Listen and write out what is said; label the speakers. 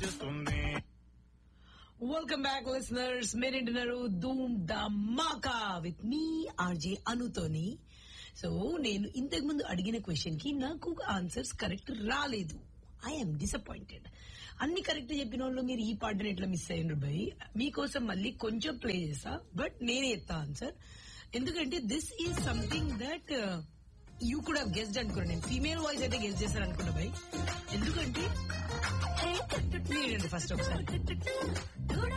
Speaker 1: చేస్తుంది
Speaker 2: welcome back listeners మీరేంటున్నారు Dhoom Dhamaka with మీ ఆర్జే అనుతోని సో నేను ఇంతకు ముందు అడిగిన క్వశ్చన్ కి నాకు ఆన్సర్స్ కరెక్ట్ రాలేదు ఐఎమ్ డిసప్పాయింటెడ్ అన్ని కరెక్ట్ చెప్పిన వాళ్ళు మీరు ఈ పాటను ఎట్లా మిస్ అయ్యారు భయ్ మీకోసం మళ్ళీ కొంచెం ప్లే చేస్తా బట్ నేనే ఎత్తా ఆన్సర్ ఎందుకంటే this is something that you కూడా గెస్ట్ అనుకున్నా నేను ఫీమేల్ వాయిస్ అయితే గెస్ట్ చేశాను అనుకున్నా భయ్ ఎందుకంటే ఫస్ట్ ఒకసారి